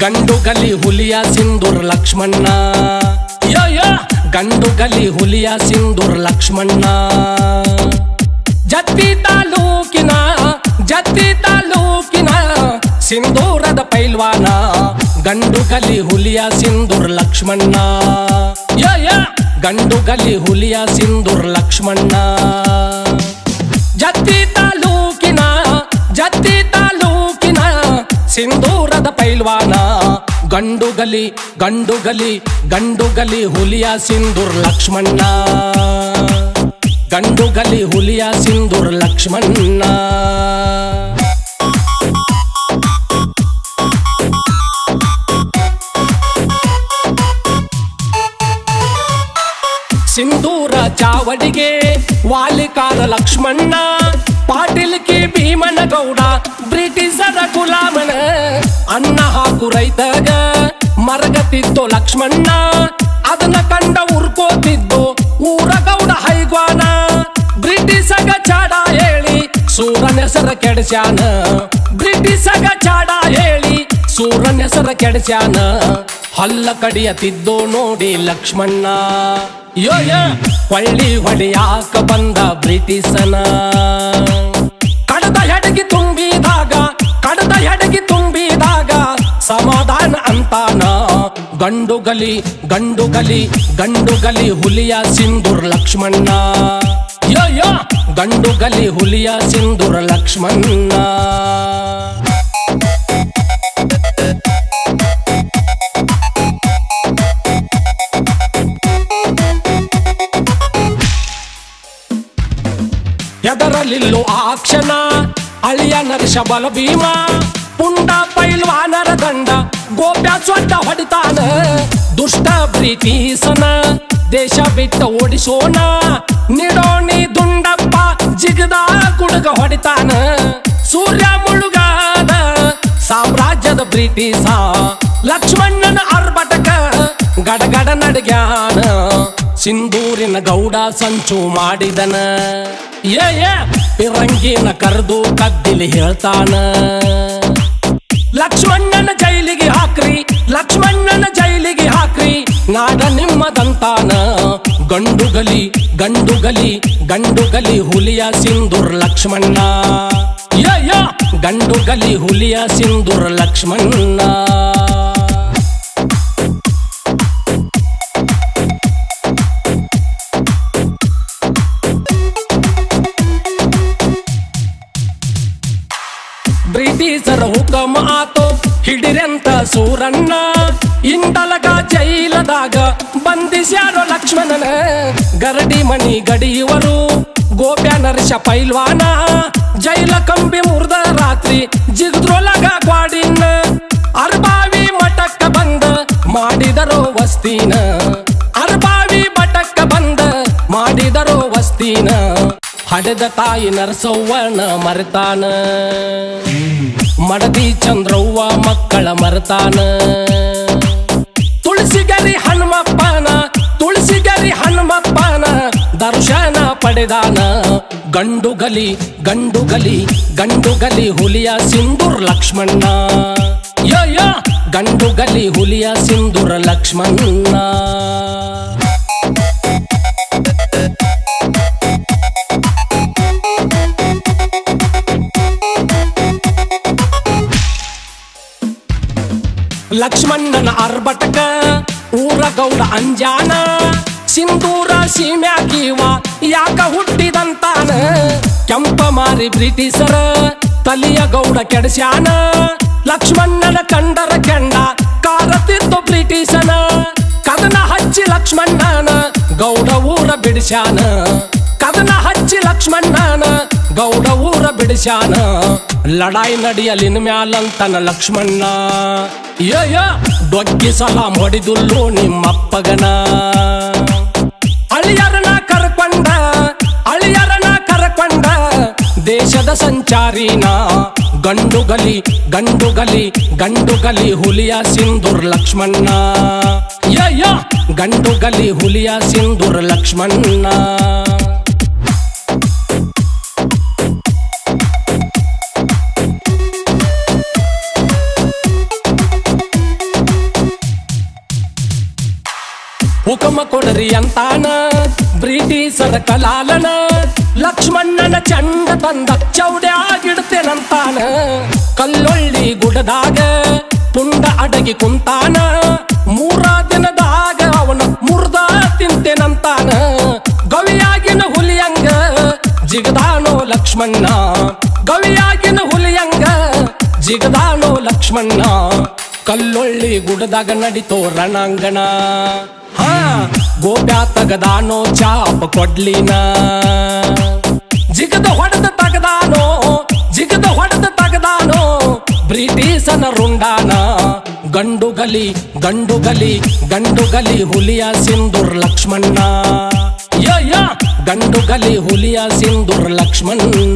ಗಂಡು ಗಲಿ ಹುಲಿಯ ಸಿಂಧೂರ್ ಲಕ್ಷ್ಮಣ್ಣ ಯೋ ಯೋ ಗಂಡು ಗಲಿ ಹುಲಿಯ ಸಿಂಧೂರ್ ಲಕ್ಷ್ಮಣ್ಣ ಜತ್ತಿ ತಾಲೂಕಿನ ಜತ್ತಿ ತಾಲೂಕಿನ ಸಿಂಧೂರದ ಪೈಲ್ವಾನ ಗಂಡು ಗಲಿ ಹುಲಿಯ ಸಿಂಧೂರ್ ಲಕ್ಷ್ಮಣ್ಣ ಯೋ ಯೋ ಗಂಡು ಗಲಿ ಹುಲಿಯ ಸಿಂಧೂರ್ ಲಕ್ಷ್ಮಣ್ಣ ಜತ್ತಿ ತಾಲೂಕಿನ ಜತ್ತಿ ತಾಲೂಕಿನ ಸಿಂಧೂರದ ಪೈಲ್ವಾನ ಗಂಡು ಗಲಿ ಗಂಡು ಗಲಿ ಗಂಡು ಗಲಿ ಹುಲಿಯ ಸಿಂಧೂರ್ ಲಕ್ಷ್ಮಣ್ಣ ಗಂಡು ಗಲಿ ಹುಲಿಯ ಸಿಂಧೂರ್ ಲಕ್ಷ್ಮಣ್ಣ ಸಿಂಧೂರ ಚಾವಡಿಗೆ ವಾಲಿಕಾರ ಲಕ್ಷ್ಮಣ್ಣ ಪಾಟೀಲ್ಕಿ ಭೀಮನ ಗೌಡ ಬ್ರಿಟಿಷರ ಗುಲಾಮನ ಅನ್ನ ಹಾಕು ರೈತಗ ಮರಗತಿತ್ತು ಲಕ್ಷ್ಮಣ್ಣ ಅದನ್ನ ಕಂಡ ಉರ್ಕೋತಿದ್ದು ಊರ ಗೌಡ ಹೈಗ್ವಾನ ಬ್ರಿಟಿಷಗ ಚಾಡ ಹೇಳಿ ಸೂರನ ಹೆಸರ ಕೆಡಸ್ಯಾನ ಬ್ರಿಟಿಷಗ ಚಾಡ ಹೇಳಿ ಸೂರನ ಹೆಸರ ಕೆಡಸ್ಯಾನ ಹಲ್ಲ ಕಡಿಯತಿದ್ದೋ ನೋಡಿ ಲಕ್ಷ್ಮಣ್ಣ ಯೋ ಯೋ ಹೊಳ್ಳಿ ಹೊಡೆಯಾಕ ಬಂದ ಬ್ರಿಟಿಷನ ಕಡದ ಹೆಡಗಿ ತುಂಬಿದಾಗ ಕಡದ ಹೆಡಗಿ ತುಂಬಿದಾಗ ಸಮಾಧಾನ ಅಂತಾನ ಗಂಡು ಗಲಿ ಗಂಡು ಗಲಿ ಗಂಡು ಗಲಿ ಹುಲಿಯ ಸಿಂಧೂರ್ ಲಕ್ಷ್ಮಣ್ಣ ಯೋ ಯೋ ಗಂಡು ಗಲಿ ಹುಲಿಯ ಸಿಂಧೂರ್ ಲಕ್ಷ್ಮಣ್ಣ ಎದರಲಿಲ್ಲು ಆ ಕ್ಷಣ ಅಳಿಯ ನರಶ ಬಲ ಭೀಮ ಪುಂಡ ಪೈಲ್ವಾನರ ದಂಡ ಗೋಪ್ಯ ಸೊಡ್ಡ ಹೊಡಿತಾನ ದುಷ್ಟ ಬ್ರಿಟಿಸನ ದೇಶ ಬಿಟ್ಟ ಓಡಿಸೋಣ ನಿಡೋಣಿ ದುಂಡಪ್ಪ ಜಿಗದ ಕುಡುಗ ಹೊಡಿತಾನ ಸೂರ್ಯ ಮುಳುಗಾದ ಸಾಮ್ರಾಜ್ಯದ ಬ್ರಿಟಿಷ ಲಕ್ಷ್ಮಣ್ಣನ ಅರ್ಭಟಕ ಗಡಗಡ ನಡಗ್ಯಾನ ಸಿಂಧೂರಿನ ಗೌಡ ಸಂಚು ಮಾಡಿದನ ಏ ಏ ಪಿರಂಗಿನ ಕರೆದು ಕದ್ದಿಲಿ ಹೇಳ್ತಾನ ಲಕ್ಷ್ಮಣ್ಣನ ಜೈಲಿಗೆ ಹಾಕ್ರಿ ಲಕ್ಷ್ಮಣ್ಣನ ಜೈಲಿಗೆ ಹಾಕ್ರಿ ನಾಡ ನಿಮ್ಮದಂತಾನ ಗಂಡು ಗಲಿ ಗಂಡು ಗಲಿ ಗಂಡು ಗಲಿ ಹುಲಿಯ ಸಿಂಧೂರ್ ಲಕ್ಷ್ಮಣ್ಣ ಯೋ ಯೋ ಗಂಡು ಗಲಿ ಹುಲಿಯ ಸಿಂಧೂರ್ ಲಕ್ಷ್ಮಣ್ಣ ಬ್ರಿಟಿಷರ ಹುಕಮ ಆತೋ ಹಿಡಿರೆಂತ ಸೂರಣ್ಣ ಇಂಡಲಗ ಜೈಲದಾಗ ಬಂಧಿಸ್ಯಾರೋ ಲಕ್ಷ್ಮಣನ ಗರಡಿ ಮಣಿ ಗಡಿಯುವರು ಗೋಪ್ಯ ನರಶ ಪೈಲ್ವಾನ ಜೈಲ ಕಂಬಿ ಮುರ್ದ ರಾತ್ರಿ ಜಿಗದ್ರೊಲಗ ಗ್ವಾಡಿನ ಅರ್ಬಾವಿ ಮಠಕ್ಕ ಬಂದ ಮಾಡಿದರೋ ವಸ್ತಿನ ಅರ್ಬಾವಿ ಮಠಕ್ಕ ಬಂದ ಮಾಡಿದರೋ ವಸ್ತಿನ ಹಡೆದ ತಾಯಿ ನರಸವ್ವನ ಮರೆತಾನ ಮಡದಿ ಚಂದ್ರವ್ವ ಮಕ್ಕಳ ಮರೆತಾನ ತುಳಸಿಗರಿ ಹನುಮಪ್ಪನ ತುಳಸಿಗರಿ ಹನುಮಪ್ಪನ ದರ್ಶನ ಪಡೆದಾನ ಗಂಡು ಗಲಿ ಗಂಡು ಗಲಿ ಗಂಡು ಗಲಿ ಹುಲಿಯ ಸಿಂಧೂರ್ ಲಕ್ಷ್ಮಣ್ಣ ಯೋ ಯೋ ಗಂಡು ಗಲಿ ಹುಲಿಯ ಸಿಂಧೂರ ಲಕ್ಷ್ಮಣ್ಣ ಲಕ್ಷ್ಮಣ್ಣನ ಅರ್ಭಟಕ ಊರ ಗೌಡ ಅಂಜಾನ ಸಿಂಧೂರ ಸೀಮ್ಯಾಕೀವ ಯಾಕ ಹುಟ್ಟಿದಂತಾನ ಕೆಂಪ ಮಾರಿ ಬ್ರಿಟಿಷರ ತಲಿಯ ಗೌಡ ಕೆಡಸ್ಯಾನ ಲಕ್ಷ್ಮಣ್ಣನ ಕಂಡರ ಕೆಂಡ ಕಾರತಿತ್ತು ಬ್ರಿಟಿಷನ ಕದನ ಹಚ್ಚಿ ಲಕ್ಷ್ಮಣ್ಣನ ಗೌಡ ಊರ ಬಿಡಿಸ್ಯಾನ ಕದನ ಹಚ್ಚಿ ಲಕ್ಷ್ಮಣ್ಣನ ಗೌಡ ಊರ ಬಿಡಿಸ್ಯಾನ ಲಡಾಯಿ ನಡಿಯಲಿನ ಮ್ಯಾಲಂತನ ಲಕ್ಷ್ಮಣ್ಣ ಯಯ ಡೊಗ್ಗಿ ಸಲಾಂ ಹೊಡಿದುಲ್ಲು ನಿಮ್ಮಪ್ಪಗನ ಅಳಿಯರನ ಕರ್ಕೊಂಡ ಅಳಿಯರನ ಕರ್ಕೊಂಡ ದೇಶದ ಸಂಚಾರಿನ ಗಂಡು ಗಲಿ ಗಂಡು ಗಲಿ ಗಂಡು ಗಲಿ ಹುಲಿಯ ಸಿಂಧೂರ್ ಲಕ್ಷ್ಮಣ್ಣ ಯಯ ಗಂಡು ಗಲಿ ಹುಲಿಯ ಸಿಂಧೂರ್ ಲಕ್ಷ್ಮಣ್ಣ ಕ್ಷಮ ಕೊಡರಿ ಅಂತಾನ ಬ್ರಿಟಿಷರ ಕಲಾಲನ ಲಕ್ಷ್ಮಣ್ಣನ ಚಂಡ ತಂದ ಚೌಡ್ಯಾಗಿಡ್ತೇನಂತಾನ ಕಲ್ಲೊಳ್ಳಿ ಗುಡದಾಗ ಪುಂಡ ಅಡಗಿ ಕುಂತಾನ ಮೂರ ದಿನದಾಗ ಅವನ ಮುರ್ದ ತಿಂತೇನಂತಾನ ಗವಿಯಾಗಿನ ಹುಲಿಯಂಗ ಜಿಗದಾನೋ ಲಕ್ಷ್ಮಣ್ಣ ಗವಿಯಾಗಿನ ಹುಲಿಯಂಗ ಜಿಗದಾನೋ ಲಕ್ಷ್ಮಣ್ಣ ಕಲ್ಲೊಳ್ಳಿ ಗುಡದಾಗ ನಡಿತೋ ರಣಾಂಗಣ ಹಾ ಗೋಪ್ಯ ತಗದಾನೋ ಚಾಪ ಕೊಡ್ಲಿನ ಜಿಗದ ಹೊಡೆದ ತಗದಾನೋ ಜಿಗದ ಹೊಡೆದ ತಗದಾನೋ ಬ್ರಿಟಿಷನ ರುಂಡಾನ ಗಂಡುಗಲಿ ಗಂಡುಗಲಿ ಗಂಡುಗಲಿ ಹುಲಿಯ ಸಿಂಧೂರ್ ಲಕ್ಷ್ಮಣ್ಣ ಯ ಯ ಗಂಡುಗಲಿ ಹುಲಿಯ ಸಿಂಧೂರ್ ಲಕ್ಷ್ಮಣ್ಣ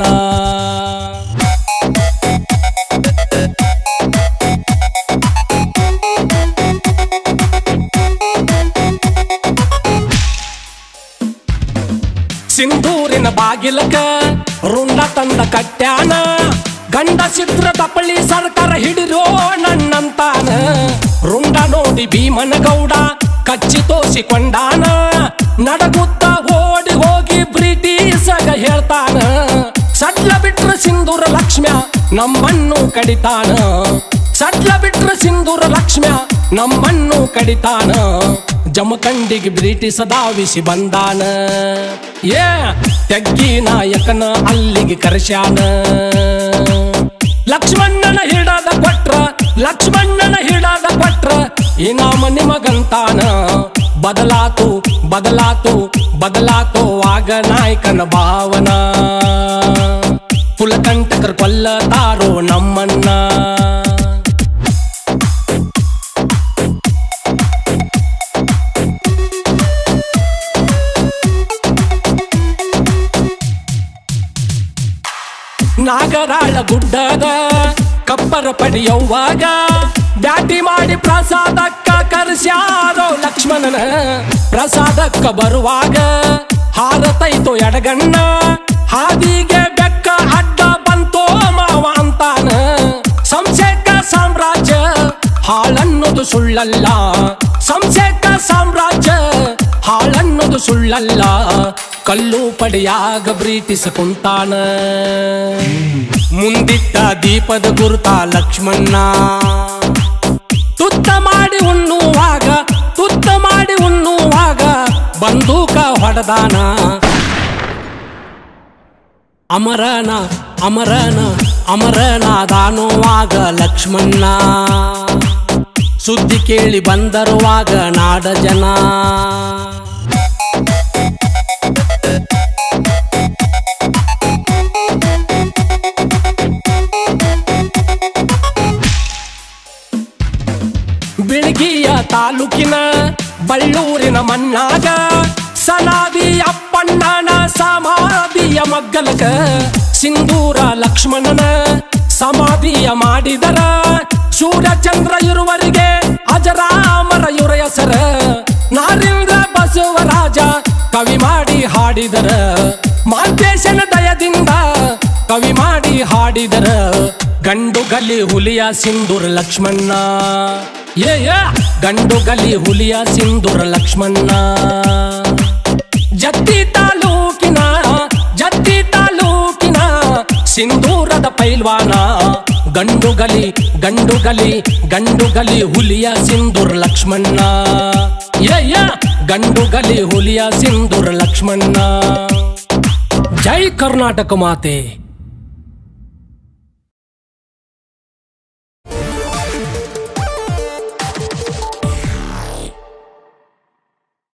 ಸಿಂಧೂರಿನ ಬಾಗಿಲಕ ರುಂಡ ತಂದ ಕಟ್ಯಾನ ಗಂಡ ಚಿತ್ರ ತಪ್ಪಳಿ ಸರ್ಕಾರ ಹಿಡಿರೋ ನನ್ನಂತಾನ ರುಂಡ ನೋಡಿ ಭೀಮನ ಗೌಡ ಕಚ್ಚಿ ತೋಸಿಕೊಂಡಾನ ನಡಗುತ್ತ ಓಡಿ ಹೋಗಿ ಬ್ರಿಟಿಷಗ ಹೇಳ್ತಾನ ಸಡ್ಲ ಬಿಟ್ರ ಸಿಂಧೂರ ಲಕ್ಷ್ಮ್ಯ ನಮ್ಮನ್ನು ಕಡಿತಾನ ಸಡ್ಲ ಬಿಟ್ರ ಸಿಂಧೂರ ಲಕ್ಷ್ಮ್ಯ ನಮ್ಮನ್ನು ಕಡಿತಾನ ಜಮಖಂಡಿಗೆ ಬ್ರಿಟಿಷ ಧಾವಿಸಿ ಬಂದಾನ ಏ ತೆಗ್ಗಿ ನಾಯಕನ ಅಲ್ಲಿಗೆ ಕರೆಸ್ಯಾನ ಲಕ್ಷ್ಮಣ್ಣನ ಹಿಡದ ಕೊಟ್ರ ಲಕ್ಷ್ಮಣ್ಣನ ಹಿಡದ ಕೊಟ್ರ ಇನಾಮ ನಿಮಗಂತಾನ ಬದಲಾತು ಬದಲಾತು ಬದಲಾತು ಆಗ ನಾಯಕನ ಭಾವನ ಕುಲಕಂಟಕರ್ ಕೊಲ್ಲತಾರೋ ನಮ್ಮನ್ನ ನಾಗರಾಳ ಗುಡ್ಡದ ಕಪ್ಪರ ಪಡೆಯುವಾಗ ಬ್ಯಾಟಿ ಮಾಡಿ ಪ್ರಸಾದಕ್ಕ ಕರೆಸ್ಯಾರೋ ಲಕ್ಷ್ಮಣನ ಪ್ರಸಾದಕ್ಕ ಬರುವಾಗ ಹಾರತೈತೋ ಎಡಗಣ್ಣ ಹಾದಿಗೆ ಬೆಕ್ಕ ಅಡ್ಡ ಬಂತೋ ಮಾವ ಅಂತಾನ ಸಂಶಯಕ ಸಾಮ್ರಾಜ್ಯ ಹಾಳನ್ನೋದು ಸುಳ್ಳಲ್ಲ ಸಂಶಯಕ ಸಾಮ್ರಾಜ್ಯ ಹಾಳನ್ನೋದು ಸುಳ್ಳಲ್ಲ ಕಲ್ಲು ಪಡೆಯಾಗ ಬ್ರಿಟಿಷ ಕುಂತಾನ ಮುಂದಿಟ್ಟ ದೀಪದ ಗುರುತ ಲಕ್ಷ್ಮಣ್ಣ ತುತ್ತ ಮಾಡಿ ಉಣ್ಣುವಾಗ ತುತ್ತ ಮಾಡಿ ಉಣ್ಣುವಾಗ ಬಂದೂಕ ಹೊಡೆದಾನ ಅಮರನ ಅಮರನ ಅಮರನಾದಾನುವಾಗ ಲಕ್ಷ್ಮಣ್ಣ ಸುದ್ದಿ ಕೇಳಿ ಬಂದರುವಾಗ ನಾಡ ಜನ ಬಿಳಗಿಯ ತಾಲೂಕಿನ ಬಳ್ಳೂರಿನ ಮಣ್ಣಾಗ ಸನಾದಿ ಅಪ್ಪಣ್ಣನ ಸಮಾಧಿಯ ಮಗ್ಗಲಕ ಸಿಂಧೂರ ಲಕ್ಷ್ಮಣನ ಸಮಾಧಿಯ ಮಾಡಿದರ ಸೂರ್ಯಚಂದ್ರ ಇರುವರಿಗೆ ಅಜರಾಮರ ಇವರ ಹೆಸರ ನಾರೇಂದ್ರ ಬಸವರಾಜ ಕವಿ ಮಾಡಿ ಹಾಡಿದರ ಮಾಂತೇಶನ ದಯದಿಂದ ಕವಿ ಮಾಡಿ ಹಾಡಿದರ ಗಂಡು ಗಲಿ ಹುಲಿಯ ಸಿಂಧೂರ ಲಕ್ಷ್ಮಣ್ಣ ಏ ಏ, ಗಂಡು ಗಲಿ ಹುಲಿಯ ಸಿಂಧೂರ ಲಕ್ಷ್ಮಣ್ಣ ಜತ್ತಿ ತಾಲೂಕಿನ ಜತ್ತಿ ತಾಲೂಕಿನ ಸಿಂಧೂರದ ಪೈಲ್ವಾನ ಗಂಡು ಗಲಿ ಗಂಡು ಗಲಿ ಗಂಡು ಗಲಿ ಹುಲಿಯ ಸಿಂಧೂರ ಲಕ್ಷ್ಮಣ್ಣ ಏ ಏ, ಗಂಡು ಗಲಿ ಹುಲಿಯ ಸಿಂಧೂರ ಲಕ್ಷ್ಮಣ್ಣ ಜೈ ಕರ್ನಾಟಕ ಮಾತೆ